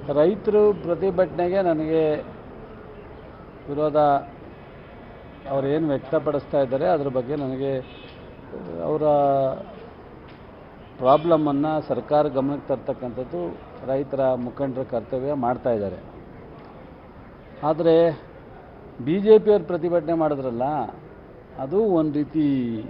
ರೈತರು ಪ್ರತಿಭಟನೆಗೆ ನನಗೆ ವಿರೋಧ ಅವ್ರು ಏನು ವ್ಯಕ್ತಪಡಿಸ್ತಾ ಇದ್ದಾರೆ ಅದ್ರ ಬಗ್ಗೆ ನನಗೆ ಅವರ ಪ್ರಾಬ್ಲಮನ್ನು ಸರ್ಕಾರ ಗಮನಕ್ಕೆ ತರ್ತಕ್ಕಂಥದ್ದು ರೈತರ ಮುಖಂಡರ ಕರ್ತವ್ಯ ಮಾಡ್ತಾ ಇದ್ದಾರೆ ಆದರೆ ಬಿ ಜೆ ಪಿಯವ್ರು ಪ್ರತಿಭಟನೆ ಮಾಡಿದ್ರಲ್ಲ ಅದು ಒಂದು ರೀತಿ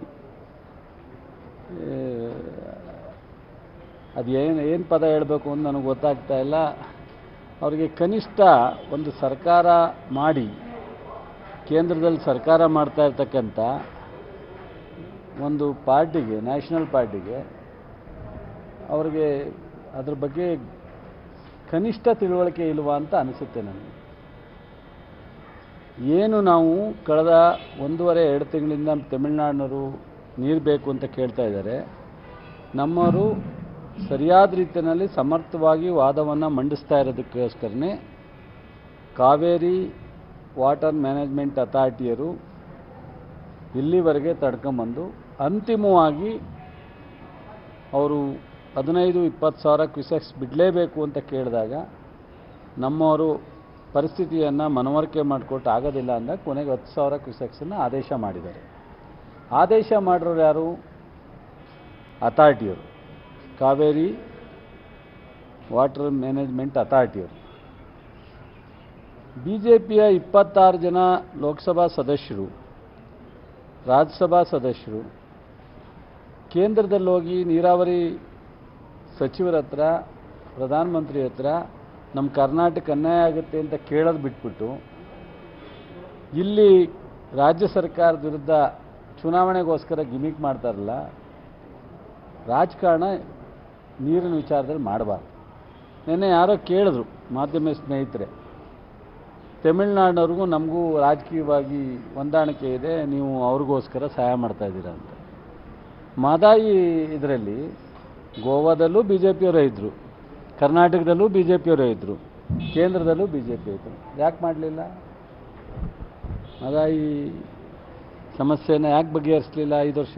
ಅದು ಏನು ಏನು ಪದ ಹೇಳಬೇಕು ಅಂತ ನನಗೆ ಗೊತ್ತಾಗ್ತಾ ಇಲ್ಲ ಅವರಿಗೆ ಕನಿಷ್ಠ ಒಂದು ಸರ್ಕಾರ ಮಾಡಿ ಕೇಂದ್ರದಲ್ಲಿ ಸರ್ಕಾರ ಮಾಡ್ತಾ ಇರ್ತಕ್ಕಂಥ ಒಂದು ಪಾರ್ಟಿಗೆ ನ್ಯಾಷನಲ್ ಪಾರ್ಟಿಗೆ ಅವ್ರಿಗೆ ಅದ್ರ ಬಗ್ಗೆ ಕನಿಷ್ಠ ತಿಳುವಳಿಕೆ ಇಲ್ವಾ ಅಂತ ಅನಿಸುತ್ತೆ ನನಗೆ ಏನು ನಾವು ಕಳೆದ ಒಂದೂವರೆ ಎರಡು ತಿಂಗಳಿಂದ ತಮಿಳ್ನಾಡಿನವರು ನೀರು ಬೇಕು ಅಂತ ಕೇಳ್ತಾ ಇದ್ದಾರೆ ನಮ್ಮವರು ಸರಿಯಾದ ರೀತಿಯಲ್ಲಿ ಸಮರ್ಥವಾಗಿ ವಾದವನ್ನು ಮಂಡಿಸ್ತಾ ಇರೋದಕ್ಕೋಸ್ಕರನೇ ಕಾವೇರಿ ವಾಟರ್ ಮ್ಯಾನೇಜ್ಮೆಂಟ್ ಅಥಾರಿಟಿಯರು ಇಲ್ಲಿವರೆಗೆ ತಡ್ಕೊಂಬಂದು ಅಂತಿಮವಾಗಿ ಅವರು ಹದಿನೈದು ಇಪ್ಪತ್ತು ಸಾವಿರ ಕ್ವಿಸೆಕ್ಸ್ ಬಿಡಲೇಬೇಕು ಅಂತ ಕೇಳಿದಾಗ ನಮ್ಮವರು ಪರಿಸ್ಥಿತಿಯನ್ನು ಮನವರಿಕೆ ಮಾಡಿಕೊಟ್ಟು ಆಗೋದಿಲ್ಲ ಅಂದಾಗ ಕೊನೆಗೆ ಹತ್ತು ಸಾವಿರ ಕ್ವಿಸೆಕ್ಸನ್ನು ಆದೇಶ ಮಾಡಿದ್ದಾರೆ ಆದೇಶ ಮಾಡಿರೋರು ಯಾರು ಅಥಾರಿಟಿಯವರು ಕಾವೇರಿ ವಾಟರ್ ಮ್ಯಾನೇಜ್ಮೆಂಟ್ ಅಥಾರಿಟಿಯವರು ಬಿ ಜೆ ಪಿಯ ಇಪ್ಪತ್ತಾರು ಜನ ಲೋಕಸಭಾ ಸದಸ್ಯರು ರಾಜ್ಯಸಭಾ ಸದಸ್ಯರು ಕೇಂದ್ರದಲ್ಲಿ ಹೋಗಿ ನೀರಾವರಿ ಸಚಿವರ ಹತ್ರ ಪ್ರಧಾನಮಂತ್ರಿ ಹತ್ರ ನಮ್ಮ ಕರ್ನಾಟಕ ಅನ್ಯಾಯ ಆಗುತ್ತೆ ಅಂತ ಕೇಳೋದು ಬಿಟ್ಬಿಟ್ಟು ಇಲ್ಲಿ ರಾಜ್ಯ ಸರ್ಕಾರದ ವಿರುದ್ಧ ಚುನಾವಣೆಗೋಸ್ಕರ ಗಿಮಿಕ್ ಮಾಡ್ತಾರಲ್ಲ ರಾಜಕಾರಣ ನೀರಿನ ವಿಚಾರದಲ್ಲಿ ಮಾಡಬಾರ್ದು ನಿನ್ನೆ ಯಾರೋ ಕೇಳಿದ್ರು ಮಾಧ್ಯಮ ಸ್ನೇಹಿತರೆ ತಮಿಳ್ನಾಡಿನವ್ರಿಗೂ ನಮಗೂ ರಾಜಕೀಯವಾಗಿ ಹೊಂದಾಣಿಕೆ ಇದೆ ನೀವು ಅವ್ರಿಗೋಸ್ಕರ ಸಹಾಯ ಮಾಡ್ತಾ ಇದ್ದೀರಾ ಅಂತ ಮಾದಾಯಿ ಇದರಲ್ಲಿ ಗೋವಾದಲ್ಲೂ ಬಿ ಜೆ ಪಿಯವರೇ ಇದ್ದರು ಕರ್ನಾಟಕದಲ್ಲೂ ಬಿ ಜೆ ಪಿಯವರೇ ಇದ್ದರು ಕೇಂದ್ರದಲ್ಲೂ ಬಿ ಜೆ ಪಿ ಇದ್ದರು ಯಾಕೆ ಮಾಡಲಿಲ್ಲ ಮಾದಾಯಿ ಸಮಸ್ಯೆನ ಯಾಕೆ ಬಗೆಹರಿಸಲಿಲ್ಲ ಐದು ವರ್ಷ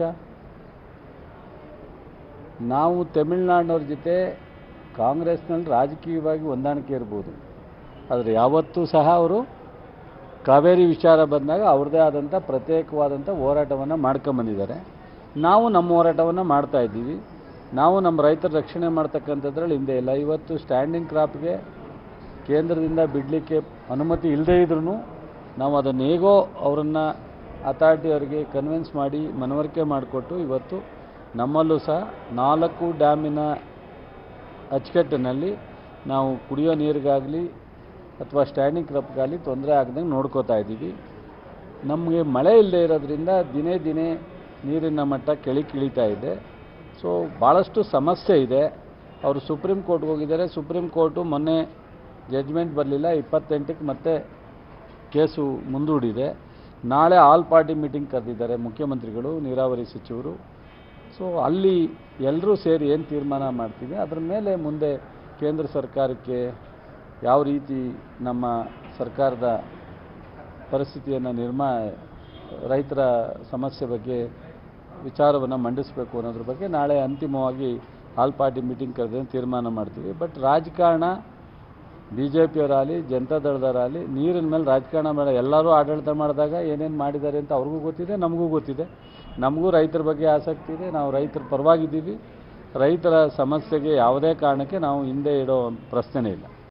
ನಾವು ತಮಿಳ್ನಾಡಿನವ್ರ ಜೊತೆ ಕಾಂಗ್ರೆಸ್ನಲ್ಲಿ ರಾಜಕೀಯವಾಗಿ ಹೊಂದಾಣಿಕೆ ಇರ್ಬೋದು ಆದರೆ ಯಾವತ್ತೂ ಸಹ ಅವರು ಕಾವೇರಿ ವಿಚಾರ ಬಂದಾಗ ಅವ್ರದ್ದೇ ಆದಂಥ ಪ್ರತ್ಯೇಕವಾದಂಥ ಹೋರಾಟವನ್ನು ಮಾಡ್ಕೊಂಬಂದಿದ್ದಾರೆ ನಾವು ನಮ್ಮ ಹೋರಾಟವನ್ನು ಮಾಡ್ತಾ ಇದ್ದೀವಿ ನಾವು ನಮ್ಮ ರೈತರ ರಕ್ಷಣೆ ಮಾಡ್ತಕ್ಕಂಥದ್ರಲ್ಲಿ ಹಿಂದೆ ಇಲ್ಲ ಇವತ್ತು ಸ್ಟ್ಯಾಂಡಿಂಗ್ ಕ್ರಾಪ್ಗೆ ಕೇಂದ್ರದಿಂದ ಬಿಡಲಿಕ್ಕೆ ಅನುಮತಿ ಇಲ್ಲದೇ ಇದ್ರೂ ನಾವು ಅದನ್ನು ಹೇಗೋ ಅವರನ್ನು ಅಥಾರಿಟಿ ಅವರಿಗೆ ಕನ್ವಿನ್ಸ್ ಮಾಡಿ ಮನವರಿಕೆ ಮಾಡಿಕೊಟ್ಟು ಇವತ್ತು ನಮ್ಮಲ್ಲೂ ಸಹ ನಾಲ್ಕು ಡ್ಯಾಮಿನ ಅಚ್ಚುಕಟ್ಟಿನಲ್ಲಿ ನಾವು ಕುಡಿಯೋ ನೀರಿಗಾಗಲಿ ಅಥವಾ ಸ್ಟ್ಯಾಂಡಿಂಗ್ ಕ್ರಾಪ್ಗಾಗಲಿ ತೊಂದರೆ ಆಗದಂಗೆ ನೋಡ್ಕೋತಾ ಇದ್ದೀವಿ ನಮಗೆ ಮಳೆ ಇಲ್ಲದೆ ಇರೋದ್ರಿಂದ ದಿನೇ ದಿನೇ ನೀರಿನ ಮಟ್ಟ ಕೆಳಿ ಕಿಳಿತಾ ಇದೆ ಸೊ ಭಾಳಷ್ಟು ಸಮಸ್ಯೆ ಇದೆ ಅವರು ಸುಪ್ರೀಂ ಕೋರ್ಟ್ಗೆ ಹೋಗಿದ್ದಾರೆ ಸುಪ್ರೀಂ ಕೋರ್ಟು ಮೊನ್ನೆ ಜಡ್ಜ್ಮೆಂಟ್ ಬರಲಿಲ್ಲ ಇಪ್ಪತ್ತೆಂಟಕ್ಕೆ ಮತ್ತೆ ಕೇಸು ಮುಂದೂಡಿದೆ ನಾಳೆ ಆಲ್ ಪಾರ್ಟಿ ಮೀಟಿಂಗ್ ಕರೆದಿದ್ದಾರೆ ಮುಖ್ಯಮಂತ್ರಿಗಳು ನೀರಾವರಿ ಸಚಿವರು ಸೊ ಅಲ್ಲಿ ಎಲ್ಲರೂ ಸೇರಿ ಏನು ತೀರ್ಮಾನ ಮಾಡ್ತೀವಿ ಅದರ ಮೇಲೆ ಮುಂದೆ ಕೇಂದ್ರ ಸರ್ಕಾರಕ್ಕೆ ಯಾವ ರೀತಿ ನಮ್ಮ ಸರ್ಕಾರದ ಪರಿಸ್ಥಿತಿಯನ್ನು ನಿರ್ಮಾ ರೈತರ ಸಮಸ್ಯೆ ಬಗ್ಗೆ ವಿಚಾರವನ್ನು ಮಂಡಿಸಬೇಕು ಅನ್ನೋದ್ರ ಬಗ್ಗೆ ನಾಳೆ ಅಂತಿಮವಾಗಿ ಆಲ್ ಪಾರ್ಟಿ ಮೀಟಿಂಗ್ ಕರೆದು ತೀರ್ಮಾನ ಮಾಡ್ತೀವಿ ಬಟ್ ರಾಜಕಾರಣ ಬಿ ಜೆ ಪಿಯವರಾಗಲಿ ಜನತಾದಳದವರಾಗಲಿ ನೀರಿನ ಮೇಲೆ ರಾಜಕಾರಣ ಬೇಡ ಎಲ್ಲರೂ ಆಡಳಿತ ಮಾಡಿದಾಗ ಏನೇನು ಮಾಡಿದ್ದಾರೆ ಅಂತ ಅವ್ರಿಗೂ ಗೊತ್ತಿದೆ ನಮಗೂ ಗೊತ್ತಿದೆ ನಮಗೂ ರೈತರ ಬಗ್ಗೆ ಆಸಕ್ತಿ ಇದೆ ನಾವು ರೈತರ ಪರವಾಗಿದ್ದೀವಿ ರೈತರ ಸಮಸ್ಯೆಗೆ ಯಾವುದೇ ಕಾರಣಕ್ಕೆ ನಾವು ಹಿಂದೆ ಇಡೋ ಪ್ರಶ್ನೆನೇ ಇಲ್ಲ